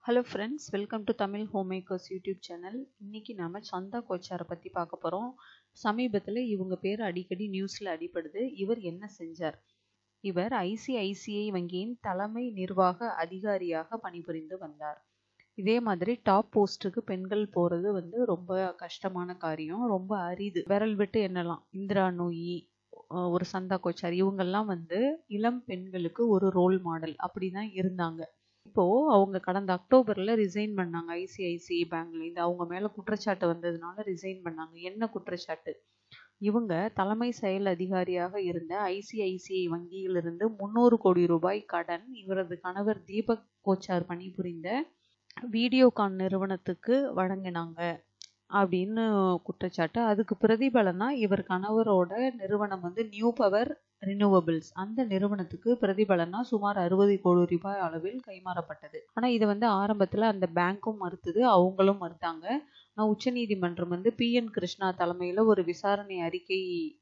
hello friends welcome to Tamil home makers YouTube channel இன்னைக்கு நாம சந்தா கோச்சாரை பற்றி பார்க்க போகிறோம் சமீபத்தில் இவங்க பேர் அடிக்கடி நியூஸில் அடிபடுது இவர் என்ன செஞ்சார் இவர் ஐசிஐசிஐ வங்கியின் தலைமை நிர்வாக அதிகாரியாக பணிபுரிந்து வந்தார் இதே மாதிரி டாப் போஸ்ட்டுக்கு பெண்கள் போகிறது வந்து ரொம்ப கஷ்டமான காரியம் ரொம்ப அரிது விரல் விட்டு எண்ணலாம் இந்திரா நூயி அஹ் ஒரு சந்தா கோச்சார் இவங்கெல்லாம் வந்து இளம் பெண்களுக்கு ஒரு ரோல் மாடல் அப்படி தான் இருந்தாங்க இப்போ அவங்க கடந்த அக்டோபர்ல ரிசைன் பண்ணாங்க ஐசிஐசிஐ பேங்க்ல இருந்து அவங்க மேல குற்றச்சாட்டு வந்ததுனால ரிசைன் பண்ணாங்க என்ன குற்றச்சாட்டு இவங்க தலைமை செயல் அதிகாரியாக இருந்த ஐசிஐசிஐ வங்கியிலிருந்து முந்நூறு கோடி ரூபாய் கடன் இவரது கணவர் தீபக் கோச்சார் பணிபுரிந்த வீடியோகான் நிறுவனத்துக்கு வழங்கினாங்க அப்படின்னு குற்றச்சாட்டு அதுக்கு பிரதிபலனா இவர் கணவரோட நிறுவனம் வந்து நியூ பவர் ரினியூவபிள்ஸ் அந்த நிறுவனத்துக்கு பிரதிபலனா சுமார் அறுபது கோடி ரூபாய் அளவில் கைமாறப்பட்டது ஆனா இது வந்து ஆரம்பத்துல அந்த பேங்க்கும் மறுத்தது அவங்களும் மறுத்தாங்க ஆனா உச்சநீதிமன்றம் வந்து பி என் கிருஷ்ணா தலைமையில ஒரு விசாரணை அறிக்கை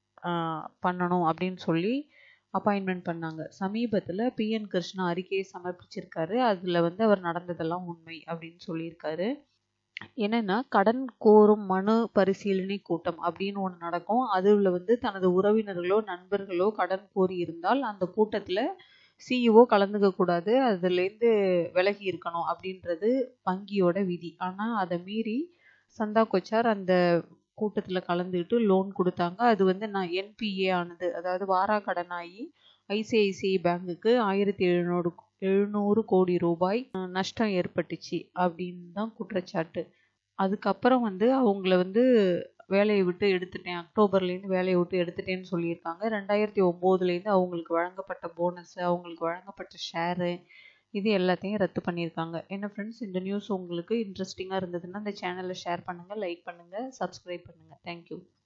ஆஹ் பண்ணணும் அப்படின்னு சொல்லி அப்பாயின்மெண்ட் பண்ணாங்க சமீபத்துல பி என் கிருஷ்ணா அறிக்கையை சமர்ப்பிச்சிருக்காரு அதுல வந்து அவர் நடந்ததெல்லாம் உண்மை அப்படின்னு சொல்லியிருக்காரு என்னன்னா கடன் கோரும் மனு பரிசீலனை கூட்டம் அப்படின்னு ஒன்று நடக்கும் அதுல வந்து தனது உறவினர்களோ நண்பர்களோ கடன் கோரி இருந்தால் அந்த கூட்டத்துல சிஇஓ கலந்துக்க கூடாது அதுலேருந்து விலகி இருக்கணும் அப்படின்றது வங்கியோட விதி ஆனா அதை மீறி சந்தா கொச்சார் அந்த கூட்டத்துல கலந்துக்கிட்டு லோன் கொடுத்தாங்க அது வந்து நான் என்பிஏ ஆனது அதாவது வாரா கடனாகி ஐசிஐசிஐ பேங்குக்கு ஆயிரத்தி எழுநூறு எழுநூறு கோடி ரூபாய் நஷ்டம் ஏற்பட்டுச்சு அப்படின்னு தான் குற்றச்சாட்டு அதுக்கப்புறம் வந்து அவங்கள வந்து வேலையை விட்டு எடுத்துட்டேன் அக்டோபர்லேருந்து வேலையை விட்டு எடுத்துட்டேன்னு சொல்லியிருக்காங்க ரெண்டாயிரத்தி ஒம்போதுலேருந்து அவங்களுக்கு வழங்கப்பட்ட போனஸ் அவங்களுக்கு வழங்கப்பட்ட ஷேரு இது எல்லாத்தையும் ரத்து பண்ணியிருக்காங்க என்ன ஃப்ரெண்ட்ஸ் இந்த நியூஸ் உங்களுக்கு இன்ட்ரெஸ்டிங்காக இருந்ததுன்னா இந்த சேனலை ஷேர் பண்ணுங்கள் லைக் பண்ணுங்கள் சப்ஸ்கிரைப் பண்ணுங்கள் தேங்க்யூ